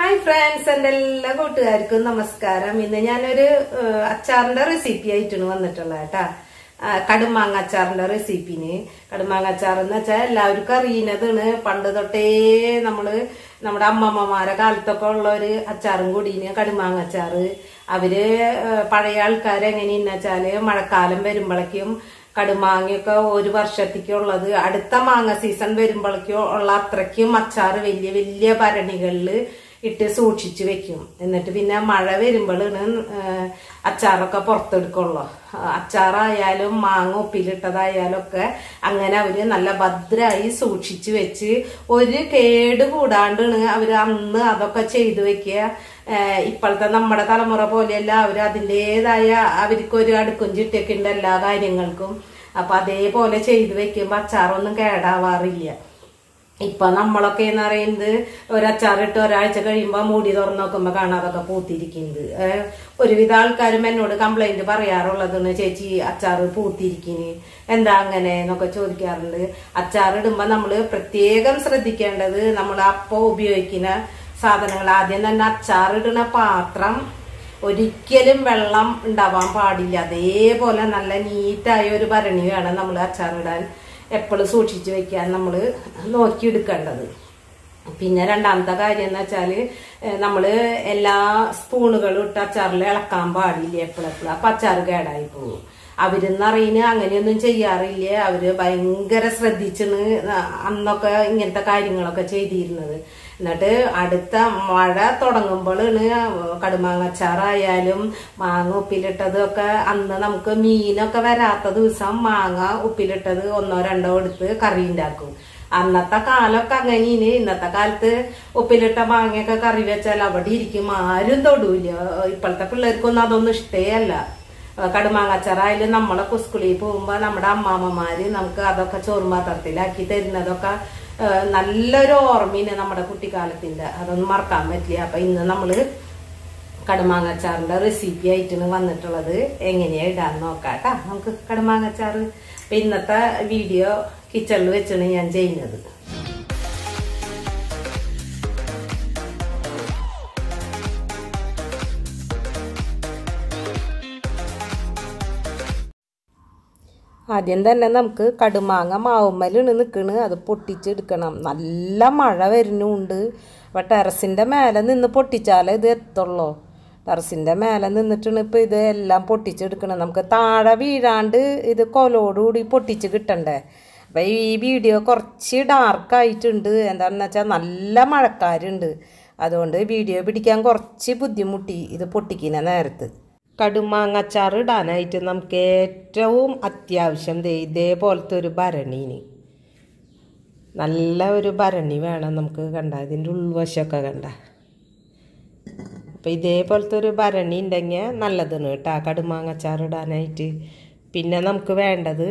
hi friends എൻ്റെ എല്ലാ കൂട്ടുകാർക്കും നമസ്കാരം ഇന്ന് ഞാനൊരു ഏഹ്, അച്ചാറിന്റെ റെസിപ്പി ആയിട്ടാണ് വന്നിട്ടുള്ളത് കേട്ടാ ആ, കടുമാങ്ങ അച്ചാറിന്റെ റെസിപ്പിന് കടുമാങ്ങ അച്ചാർ എന്ന് വെച്ചാൽ എല്ലാവർക്കും അറിയുന്നതാണ് പണ്ട് തൊട്ടേ നമ്മള് നമ്മുടെ അമ്മമ്മമാരെ കാലത്തൊക്കെ ഉള്ള ഒരു അച്ചാറും കൂടിന് കടുമാങ്ങ അച്ചാറ് അവര് ഏഹ്, പഴയ ആൾക്കാർ എങ്ങനെയെന്ന് വെച്ചാല് മഴക്കാലം വരുമ്പോഴേക്കും കടുമാങ്ങയൊക്കെ ഒരു വർഷത്തേക്കുള്ളത് അടുത്ത മാങ്ങ സീസൺ വരുമ്പോഴേക്കും ഉള്ള അത്രയ്ക്കും അച്ചാറ് വലിയ വലിയ ഭരണികളില് ഇട്ട് സൂക്ഷിച്ചു വെക്കും എന്നിട്ട് പിന്നെ മഴ വരുമ്പോഴാണ് അച്ചാറൊക്കെ പുറത്തെടുക്കുള്ളൂ അച്ചാറായാലും മാങ്ങ ഉപ്പിലിട്ടതായാലും ഒക്കെ അങ്ങനെ അവര് നല്ല ഭദ്രായി സൂക്ഷിച്ചു വെച്ച് ഒരു കേട് കൂടാണ്ടാണ് അവര് അന്ന് അതൊക്കെ ചെയ്തു വെക്കുക ഏഹ് ഇപ്പോഴത്തെ നമ്മുടെ തലമുറ പോലെയല്ല അവർ അതിൻ്റെതായ അവർക്ക് ഒരു അടുക്കും ചിട്ടയൊക്കെ ഉണ്ട് എല്ലാ കാര്യങ്ങൾക്കും അപ്പൊ അതേപോലെ ചെയ്തു വെക്കുമ്പോ അച്ചാറൊന്നും കേടാവാറില്ല ഇപ്പൊ നമ്മളൊക്കെ എന്ന് പറയുന്നത് ഒരു അച്ചാറിട്ട് ഒരാഴ്ച കഴിയുമ്പോ മൂടി തുറന്നു നോക്കുമ്പോ കാണാം അതൊക്കെ പൂത്തിരിക്കുന്നത് ഏഹ് ഒരുവിധ ആൾക്കാരും എന്നോട് കംപ്ലൈന്റ് പറയാറുള്ളതാണ് ചേച്ചി അച്ചാറ് പൂത്തിരിക്കുന്നു എന്താ അങ്ങനെ എന്നൊക്കെ ചോദിക്കാറുണ്ട് അച്ചാറിടുമ്പോ നമ്മള് പ്രത്യേകം ശ്രദ്ധിക്കേണ്ടത് നമ്മൾ അപ്പോ ഉപയോഗിക്കുന്ന സാധനങ്ങൾ ആദ്യം തന്നെ അച്ചാറിടുന്ന പാത്രം ഒരിക്കലും വെള്ളം ഉണ്ടാവാൻ പാടില്ല അതേപോലെ നല്ല നീറ്റായ ഒരു ഭരണി വേണം നമ്മൾ അച്ചാറിടാൻ എപ്പോഴും സൂക്ഷിച്ചു വെക്കാൻ നമ്മൾ നോക്കിയെടുക്കേണ്ടത് പിന്നെ രണ്ടാമത്തെ കാര്യം എന്ന് വെച്ചാല് ഏഹ് നമ്മള് എല്ലാ സ്പൂണുകളും ഇട്ട് അച്ചാറിൽ ഇളക്കാൻ പാടില്ല എപ്പോഴെപ്പോഴും അപ്പൊ അച്ചാറ് കേടായി പോകും അവരെന്ന് അറിയുന്ന അങ്ങനെയൊന്നും ചെയ്യാറില്ല അവര് ഭയങ്കര ശ്രദ്ധിച്ചാണ് അന്നൊക്കെ ഇങ്ങനത്തെ കാര്യങ്ങളൊക്കെ ചെയ്തിരുന്നത് എന്നിട്ട് അടുത്ത മഴ തുടങ്ങുമ്പോഴാണ് കടുമാങ്ങച്ചാറായാലും മാങ്ങ ഉപ്പിലിട്ടത് ഒക്കെ അന്ന് നമുക്ക് മീനൊക്കെ വരാത്ത ദിവസം മാങ്ങ ഉപ്പിലിട്ടത് ഒന്നോ രണ്ടോ എടുത്ത് കറി ഉണ്ടാക്കും അന്നത്തെ കാലമൊക്കെ അങ്ങനെയാണ് ഇന്നത്തെ കാലത്ത് ഉപ്പിലിട്ട മാങ്ങയൊക്കെ കറി വെച്ചാൽ അവിടെ ഇരിക്കും ആരും തൊടൂല ഇപ്പോഴത്തെ പിള്ളേർക്കൊന്നും അതൊന്നും ഇഷ്ടേ അല്ല കടുമാങ്ങച്ചാറായാലും നമ്മളൊക്കെ സ്കൂളിൽ പോകുമ്പോ നമ്മുടെ അമ്മാമ്മമാര് നമുക്ക് അതൊക്കെ ചോറും പാത്രത്തിലാക്കി തരുന്നതൊക്കെ ഏഹ് നല്ലൊരു ഓർമ്മയാണ് നമ്മുടെ കുട്ടിക്കാലത്തിന്റെ അതൊന്നും മറക്കാൻ പറ്റില്ല അപ്പൊ ഇന്ന് നമ്മള് കടുമാങ്ങച്ചാറിന്റെ റെസിപ്പി ആയിട്ടാണ് വന്നിട്ടുള്ളത് എങ്ങനെയാ ഇടാന്ന് നോക്കാട്ടാ നമുക്ക് കടുമാങ്ങച്ചാറ് അപ്പൊ ഇന്നത്തെ വീഡിയോ കിച്ചണിൽ വെച്ചാണ് ഞാൻ ചെയ്യുന്നത് ആദ്യം തന്നെ നമുക്ക് കടുമാങ്ങ മാവുമ്മലാണ് നിൽക്കണ് അത് പൊട്ടിച്ചെടുക്കണം നല്ല മഴ വരുന്നുണ്ട് അപ്പം ടെറസിൻ്റെ മേലെ നിന്ന് പൊട്ടിച്ചാലേ ഇത് എത്തുള്ളൂ ടെറസിൻ്റെ മേലെ നിന്നിട്ടാണ് ഇപ്പോൾ ഇത് എല്ലാം പൊട്ടിച്ചെടുക്കണം നമുക്ക് താഴെ വീഴാണ്ട് ഇത് കൊലോടുകൂടി പൊട്ടിച്ച് കിട്ടണ്ടേ അപ്പം ഈ വീഡിയോ കുറച്ച് ഡാർക്കായിട്ടുണ്ട് എന്താണെന്ന് വെച്ചാൽ നല്ല മഴക്കാരുണ്ട് അതുകൊണ്ട് വീഡിയോ പിടിക്കാൻ കുറച്ച് ബുദ്ധിമുട്ടി ഇത് പൊട്ടിക്കുന്ന നേരത്ത് കടുമാങ്ങച്ചാർ ഇടാനായിട്ട് നമുക്ക് ഏറ്റവും അത്യാവശ്യം ദേ ഇതേപോലത്തെ ഒരു ഭരണീന് നല്ല ഒരു ഭരണി വേണം നമുക്ക് കണ്ട ഇതിൻ്റെ ഉൾവശമൊക്കെ കണ്ട അപ്പം ഇതേപോലത്തെ ഒരു ഭരണി ഉണ്ടെങ്കിൽ നല്ലതാണ് കേട്ടോ കടുമാങ്ങച്ചാർ ഇടാനായിട്ട് പിന്നെ നമുക്ക് വേണ്ടത്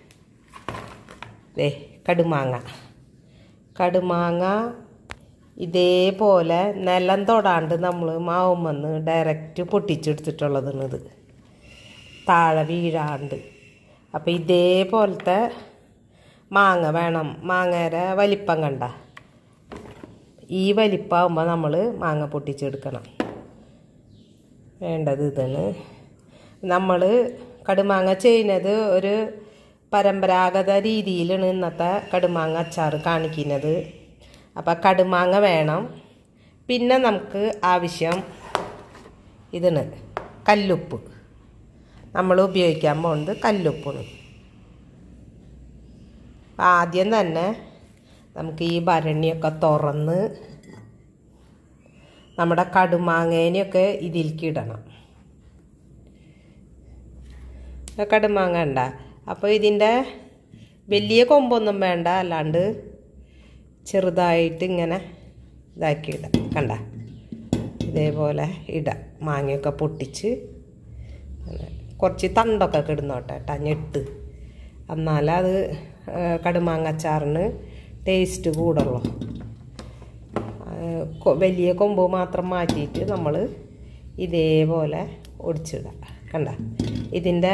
ദേ കടുമാങ്ങ കടുമാങ്ങ ഇതേപോലെ നിലം തൊടാണ്ട് നമ്മൾ മാവുമെന്ന് ഡയറക്റ്റ് പൊട്ടിച്ചെടുത്തിട്ടുള്ളതാണ് ഇത് താഴെ വീഴാണ്ട് അപ്പം ഇതേപോലത്തെ മാങ്ങ വേണം മാങ്ങയുടെ വലിപ്പം കണ്ട ഈ വലിപ്പമാകുമ്പോൾ നമ്മൾ മാങ്ങ പൊട്ടിച്ചെടുക്കണം വേണ്ടത് ഇതാണ് നമ്മൾ കടുമാങ്ങ ചെയ്യുന്നത് ഒരു പരമ്പരാഗത രീതിയിലാണ് ഇന്നത്തെ കടുമാങ്ങ അച്ചാർ കാണിക്കുന്നത് അപ്പം കടുമാങ്ങ വേണം പിന്നെ നമുക്ക് ആവശ്യം ഇതാണ് കല്ലുപ്പ് നമ്മൾ ഉപയോഗിക്കാൻ പോകുന്നത് കല്ലുപ്പാണ് ആദ്യം തന്നെ നമുക്ക് ഈ ഭരണിയൊക്കെ തുറന്ന് നമ്മുടെ കടുമാങ്ങേനെയൊക്കെ ഇതിലേക്ക് ഇടണം കടുമാങ്ങ ഉണ്ട അപ്പോൾ ഇതിൻ്റെ വലിയ കൊമ്പൊന്നും വേണ്ട അല്ലാണ്ട് ചെറുതായിട്ട് ഇങ്ങനെ ഇതാക്കി ഇടാം കണ്ട ഇതേപോലെ ഇടാം മാങ്ങയൊക്കെ പൊട്ടിച്ച് കുറച്ച് തണ്ടൊക്കെ കിടുന്നോട്ടെ കേട്ടോ ഞെട്ട് എന്നാലത് കടുമാങ്ങച്ചാറിന് ടേസ്റ്റ് കൂടുള്ളൂ വലിയ കൊമ്പ് മാത്രം മാറ്റിയിട്ട് നമ്മൾ ഇതേപോലെ ഒടിച്ചിടാം കണ്ട ഇതിൻ്റെ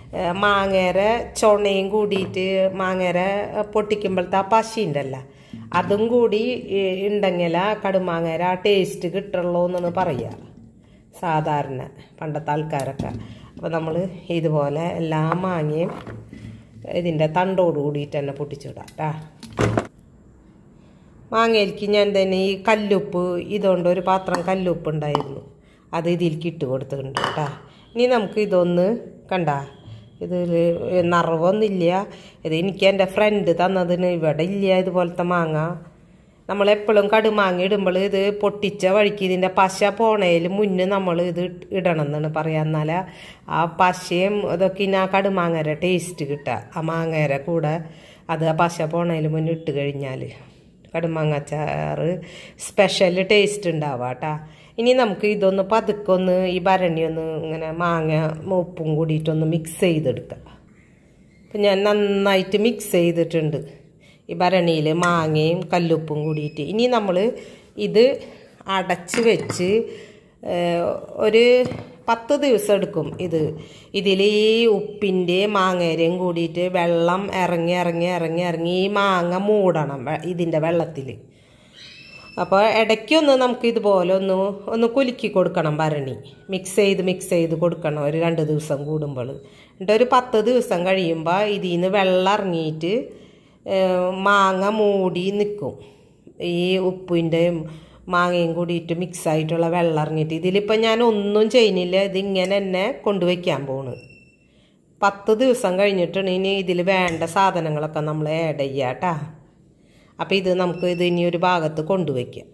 മാങ്ങേരെ ചുണയും കൂടിയിട്ട് മാങ്ങേരെ പൊട്ടിക്കുമ്പോഴത്തെ ആ പശി ഉണ്ടല്ലോ അതും കൂടി ഉണ്ടെങ്കിൽ ആ കടുമാങ്ങര ആ ടേസ്റ്റ് കിട്ടുള്ളൂ എന്നാണ് പറയുക സാധാരണ പണ്ടത്തെ ആൾക്കാരൊക്കെ അപ്പോൾ നമ്മൾ ഇതുപോലെ എല്ലാ മാങ്ങയും ഇതിൻ്റെ തണ്ടോട് കൂടിയിട്ട് തന്നെ പൊട്ടിച്ചിടാം കേട്ടാ മാങ്ങയിലേക്ക് ഞാൻ തന്നെ ഈ കല്ലുപ്പ് ഇതുകൊണ്ട് ഒരു പാത്രം കല്ലുപ്പ് ഉണ്ടായിരുന്നു അത് ഇതിലേക്ക് ഇട്ട് കൊടുത്തിട്ടുണ്ട് കേട്ടാ ഇനി നമുക്ക് ഇതൊന്ന് കണ്ട ഇതിൽ നിറവൊന്നുമില്ല ഇത് എനിക്ക് എൻ്റെ ഫ്രണ്ട് തന്നതിന് ഇവിടെ ഇല്ല ഇതുപോലത്തെ മാങ്ങ നമ്മളെപ്പോഴും കടുമാങ്ങ ഇടുമ്പോൾ ഇത് പൊട്ടിച്ച വഴിക്ക് ഇതിൻ്റെ പശ പോണേൽ മുന്നേ നമ്മൾ ഇത് ഇടണം എന്നാണ് പറയുക എന്നാൽ ആ പശയും ഇതൊക്കെ ഇനി ആ കടുമാങ്ങര ടേസ്റ്റ് കിട്ടുക ആ മാങ്ങര കൂടെ അത് ആ പശ പോണേൽ മുന്നേ ഇട്ട് കഴിഞ്ഞാൽ കടുമാങ്ങാച്ചാറ് സ്പെഷ്യൽ ടേസ്റ്റ് ഉണ്ടാവുക കേട്ടാ ഇനി നമുക്ക് ഇതൊന്ന് പതുക്കെ ഒന്ന് ഈ ഭരണി ഒന്ന് ഇങ്ങനെ മാങ്ങ ഉപ്പും കൂടിയിട്ടൊന്ന് മിക്സ് ചെയ്തെടുക്കാം അപ്പം ഞാൻ നന്നായിട്ട് മിക്സ് ചെയ്തിട്ടുണ്ട് ഈ ഭരണിയിൽ മാങ്ങയും കല്ലുപ്പും കൂടിയിട്ട് ഇനി നമ്മൾ ഇത് അടച്ച് വെച്ച് ഒരു പത്ത് ദിവസം എടുക്കും ഇത് ഇതിൽ ഈ ഉപ്പിൻ്റെ മാങ്ങേരയും കൂടിയിട്ട് വെള്ളം ഇറങ്ങി ഇറങ്ങി ഇറങ്ങി ഇറങ്ങി ഈ മാങ്ങ മൂടണം ഇതിൻ്റെ വെള്ളത്തിൽ അപ്പോൾ ഇടയ്ക്കൊന്ന് നമുക്ക് ഇതുപോലെ ഒന്ന് ഒന്ന് കുലുക്കി കൊടുക്കണം ഭരണി മിക്സ് ചെയ്ത് മിക്സ് ചെയ്ത് കൊടുക്കണം ഒരു രണ്ട് ദിവസം കൂടുമ്പോൾ എന്നിട്ട് ഒരു പത്ത് ദിവസം കഴിയുമ്പോൾ ഇതിൽ നിന്ന് വെള്ളം ഇറങ്ങിയിട്ട് മാങ്ങ മൂടി നിൽക്കും ഈ ഉപ്പിൻ്റെയും മാങ്ങയും കൂടിയിട്ട് മിക്സ് ആയിട്ടുള്ള വെള്ളം ഇറങ്ങിയിട്ട് ഇതിലിപ്പോൾ ഞാൻ ഒന്നും ചെയ്യുന്നില്ല ഇതിങ്ങനെ തന്നെ കൊണ്ടുവയ്ക്കാൻ പോണ് പത്ത് ദിവസം കഴിഞ്ഞിട്ടാണ് ഇനി ഇതിൽ വേണ്ട സാധനങ്ങളൊക്കെ നമ്മൾ ആഡ് ചെയ്യുക കേട്ടാ അപ്പോൾ ഇത് നമുക്ക് ഇത് ഇനി ഒരു ഭാഗത്ത് കൊണ്ടുവയ്ക്കാം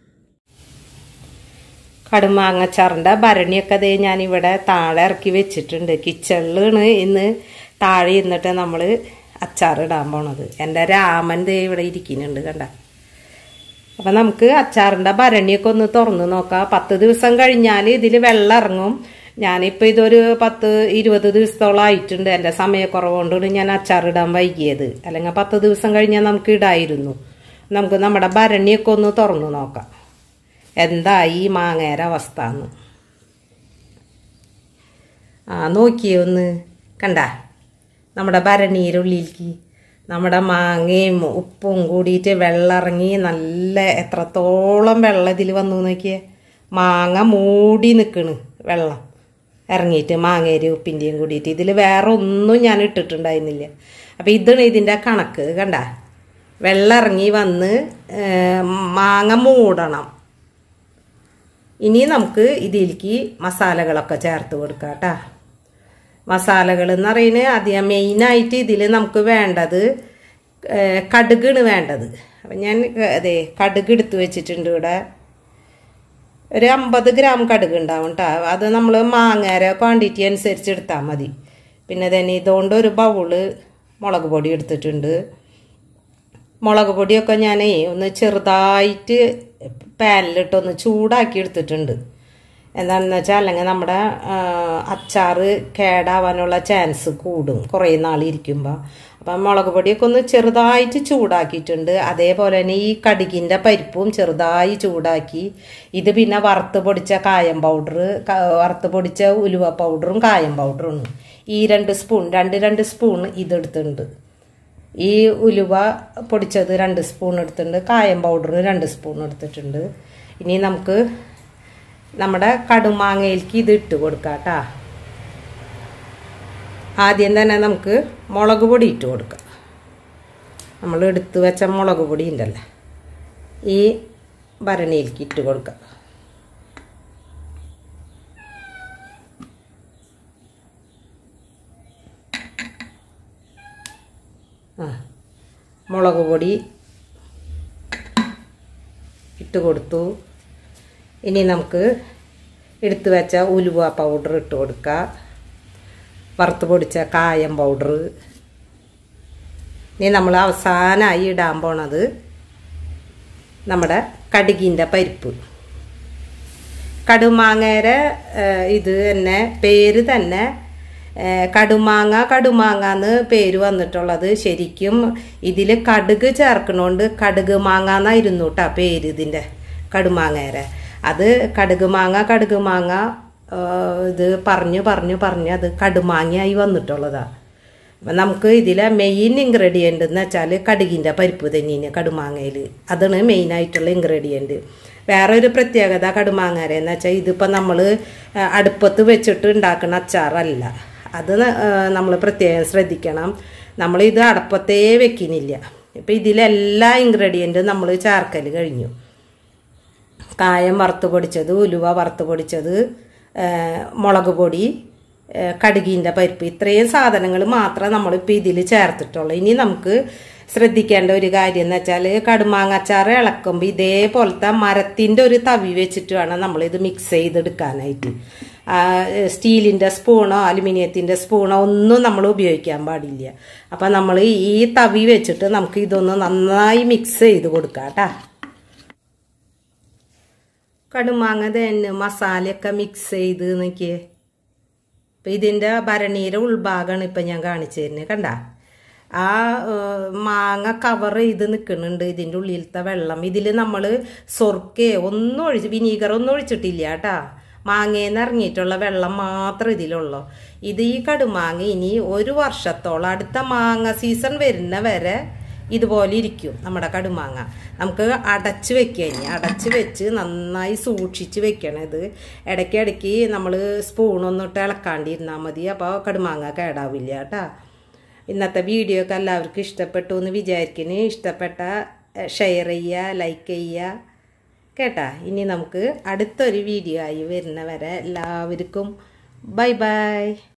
കടുമാങ്ങച്ചാറിൻ്റെ ഭരണിയൊക്കെ അതേ ഞാനിവിടെ താഴെ ഇറക്കി വെച്ചിട്ടുണ്ട് കിച്ചണിലാണ് ഇന്ന് താഴെ ഇരുന്നിട്ട് നമ്മൾ അച്ചാറിടാൻ പോണത് എൻ്റെ രാമൻ ദേ ഇവിടെ ഇരിക്കുന്നുണ്ട് കണ്ട അപ്പം നമുക്ക് അച്ചാറിൻ്റെ ഭരണിയൊക്കെ ഒന്ന് തുറന്ന് നോക്കാം പത്ത് ദിവസം കഴിഞ്ഞാൽ ഇതിൽ വെള്ളം ഇറങ്ങും ഞാനിപ്പോൾ ഇതൊരു പത്ത് ഇരുപത് ദിവസത്തോളം ആയിട്ടുണ്ട് എൻ്റെ സമയക്കുറവുകൊണ്ടാണ് ഞാൻ അച്ചാറിടാൻ വൈകിയത് അല്ലെങ്കിൽ പത്ത് ദിവസം കഴിഞ്ഞാൽ നമുക്ക് ഇടായിരുന്നു നമുക്ക് നമ്മുടെ ഭരണിയൊക്കെ ഒന്ന് തുറന്നു നോക്കാം എന്തായി ഈ മാങ്ങേര അവസ്ഥ എന്ന് ആ നോക്കിയേ ഒന്ന് കണ്ട നമ്മുടെ ഭരണിയുടെ നമ്മുടെ മാങ്ങയും ഉപ്പും കൂടിയിട്ട് വെള്ളം ഇറങ്ങി നല്ല എത്രത്തോളം വെള്ളം ഇതിൽ വന്നു നോക്കിയേ മാങ്ങ മൂടി നിൽക്കണ് വെള്ളം ഇറങ്ങിയിട്ട് മാങ്ങേരി ഉപ്പിൻ്റെയും കൂടിയിട്ട് ഇതിൽ വേറെ ഒന്നും ഞാൻ ഇട്ടിട്ടുണ്ടായിരുന്നില്ല അപ്പം ഇതാണ് ഇതിൻ്റെ കണക്ക് കണ്ട വെള്ളം ഇറങ്ങി വന്ന് മാങ്ങ മൂടണം ഇനി നമുക്ക് ഇതിലേക്ക് മസാലകളൊക്കെ ചേർത്ത് കൊടുക്കാം കേട്ടോ മസാലകൾ എന്ന് പറയുന്നത് അധികം മെയിനായിട്ട് ഇതിൽ നമുക്ക് വേണ്ടത് കടുകാണ് വേണ്ടത് അപ്പം ഞാൻ അതെ കടുക് എടുത്ത് വെച്ചിട്ടുണ്ട് ഇവിടെ ഒരു അമ്പത് ഗ്രാം കടുക് ഉണ്ടാവും കേട്ടോ അത് നമ്മൾ മാങ്ങേര ക്വാണ്ടിറ്റി അനുസരിച്ച് എടുത്താൽ മതി പിന്നെ തന്നെ ഇതുകൊണ്ട് ഒരു ബൗള് മുളക് പൊടി എടുത്തിട്ടുണ്ട് മുളക് പൊടിയൊക്കെ ഞാനേ ഒന്ന് ചെറുതായിട്ട് പാനിലിട്ടൊന്ന് ചൂടാക്കി എടുത്തിട്ടുണ്ട് എന്താണെന്ന് വെച്ചാൽ അല്ലെങ്കിൽ നമ്മുടെ അച്ചാറ് കേടാവാനുള്ള ചാൻസ് കൂടും കുറേ നാൾ ഇരിക്കുമ്പോൾ അപ്പം മുളക് പൊടിയൊക്കെ ഒന്ന് ചെറുതായിട്ട് ചൂടാക്കിയിട്ടുണ്ട് അതേപോലെ തന്നെ ഈ കടുകിൻ്റെ പരിപ്പും ചെറുതായി ചൂടാക്കി ഇത് പിന്നെ വറുത്ത് പൊടിച്ച കായം പൗഡർ വറുത്ത് പൊടിച്ച ഉലുവ പൗഡറും കായം പൗഡറും ഈ രണ്ട് സ്പൂൺ രണ്ട് രണ്ട് സ്പൂൺ ഇതെടുത്തിട്ടുണ്ട് ഈ ഉലുവ പൊടിച്ചത് രണ്ട് സ്പൂൺ എടുത്തിട്ടുണ്ട് കായം പൗഡർ രണ്ട് സ്പൂൺ എടുത്തിട്ടുണ്ട് ഇനി നമുക്ക് നമ്മുടെ കടുമാങ്ങയിലേക്ക് ഇത് ഇട്ട് കൊടുക്കാം കേട്ടോ ആദ്യം തന്നെ നമുക്ക് മുളക് പൊടി ഇട്ട് കൊടുക്കാം നമ്മൾ എടുത്ത് വെച്ച മുളക് പൊടി ഉണ്ടല്ലോ ഈ ഭരണിയിലേക്ക് ഇട്ട് കൊടുക്കാം ആ മുളക് പൊടി ഇട്ട് കൊടുത്തു ഇനി നമുക്ക് എടുത്തു വെച്ച ഉലുവ പൗഡർ ഇട്ട് കൊടുക്കുക വറുത്ത് പൊടിച്ച കായം പൗഡർ ഇനി നമ്മൾ അവസാനമായി ഇടാൻ പോണത് നമ്മുടെ കടുകിൻ്റെ പരിപ്പ് കടുമാങ്ങയുടെ ഇത് തന്നെ പേര് തന്നെ കടുമാങ്ങ കടുമാങ്ങ എന്ന് പേര് വന്നിട്ടുള്ളത് ശരിക്കും ഇതിൽ കടുക് ചേർക്കണോണ്ട് കടുക് മാങ്ങ എന്നായിരുന്നു കേട്ടോ പേര് ഇതിൻ്റെ കടുമാങ്ങേരെ അത് കടുക് മാങ്ങ കടുക് മാങ്ങ ഇത് പറഞ്ഞു പറഞ്ഞു പറഞ്ഞ് അത് കടുമാങ്ങയായി വന്നിട്ടുള്ളതാ അപ്പം നമുക്ക് ഇതിലെ മെയിൻ ഇൻഗ്രീഡിയൻ്റ് എന്ന് വെച്ചാൽ കടുകിൻ്റെ പരിപ്പ് തന്നെയാണ് കടുമാങ്ങയിൽ അതാണ് മെയിനായിട്ടുള്ള ഇൻഗ്രീഡിയൻറ്റ് വേറെ ഒരു പ്രത്യേകത കടുമാങ്ങര എന്ന് വെച്ചാൽ ഇതിപ്പോൾ നമ്മൾ അടുപ്പത്ത് വെച്ചിട്ട് ഉണ്ടാക്കുന്ന അച്ചാറല്ല അത് നമ്മൾ പ്രത്യേകം ശ്രദ്ധിക്കണം നമ്മളിത് അടുപ്പത്തേ വെക്കുന്നില്ല ഇപ്പം ഇതിലെല്ലാ ഇൻഗ്രീഡിയൻറ്റും നമ്മൾ ചേർക്കൽ കഴിഞ്ഞു കായം വറുത്ത് പൊടിച്ചത് ഉലുവ വറുത്ത് പൊടിച്ചത് മുളക് പൊടി കടുകിൻ്റെ പരിപ്പ് ഇത്രയും സാധനങ്ങൾ മാത്രമേ നമ്മളിപ്പോൾ ഇതിൽ ചേർത്തിട്ടുള്ളൂ ഇനി നമുക്ക് ശ്രദ്ധിക്കേണ്ട ഒരു കാര്യം എന്ന് വെച്ചാൽ കടുമാങ്ങച്ചാറ് ഇളക്കുമ്പോൾ ഇതേപോലത്തെ മരത്തിൻ്റെ ഒരു തവി വെച്ചിട്ട് വേണം നമ്മളിത് മിക്സ് ചെയ്തെടുക്കാനായിട്ട് സ്റ്റീലിൻ്റെ സ്പൂണോ അലുമിനിയത്തിൻ്റെ സ്പൂണോ ഒന്നും നമ്മൾ ഉപയോഗിക്കാൻ പാടില്ല അപ്പം നമ്മൾ ഈ തവി വെച്ചിട്ട് നമുക്ക് ഇതൊന്ന് നന്നായി മിക്സ് ചെയ്ത് കൊടുക്കാം കേട്ടോ കടുമാങ്ങ തന്നെ മസാലയൊക്കെ മിക്സ് ചെയ്ത് നോക്കിയേ അപ്പം ഇതിൻ്റെ ഭരണീര ഉൾഭാഗമാണ് ഇപ്പം ഞാൻ കാണിച്ചു തരുന്നത് കണ്ട ആ മാങ്ങ കവർ ചെയ്ത് നിൽക്കുന്നുണ്ട് ഇതിൻ്റെ ഉള്ളിലത്തെ വെള്ളം ഇതിൽ നമ്മൾ സൊർക്കെ ഒന്നും ഒഴിച്ച് വിനീഗർ ഒന്നും ഒഴിച്ചിട്ടില്ല കേട്ടാ മാങ്ങയിൽ ഇറങ്ങിയിട്ടുള്ള വെള്ളം മാത്രം ഇതിലുള്ളൂ ഇത് ഈ കടുമാങ്ങ ഇനി ഒരു വർഷത്തോളം അടുത്ത മാങ്ങ സീസൺ വരുന്ന വരെ ഇതുപോലെ ഇരിക്കും നമ്മുടെ കടുമാങ്ങ നമുക്ക് അടച്ച് വെക്കുക ഇനി അടച്ച് വെച്ച് നന്നായി സൂക്ഷിച്ച് വെക്കണം ഇത് ഇടയ്ക്കിടയ്ക്ക് നമ്മൾ സ്പൂണൊന്നും ഇട്ട് ഇളക്കാണ്ടിരുന്നാൽ മതി അപ്പോൾ കടുമാങ്ങ കേടാവില്ല കേട്ടോ ഇന്നത്തെ വീഡിയോ ഒക്കെ എല്ലാവർക്കും ഇഷ്ടപ്പെട്ടു എന്ന് വിചാരിക്കുന്നു ഇഷ്ടപ്പെട്ട ഷെയർ ചെയ്യുക ലൈക്ക് ചെയ്യുക കേട്ടാ ഇനി നമുക്ക് അടുത്തൊരു വീഡിയോ ആയി വരുന്ന വരെ എല്ലാവർക്കും ബൈ ബൈ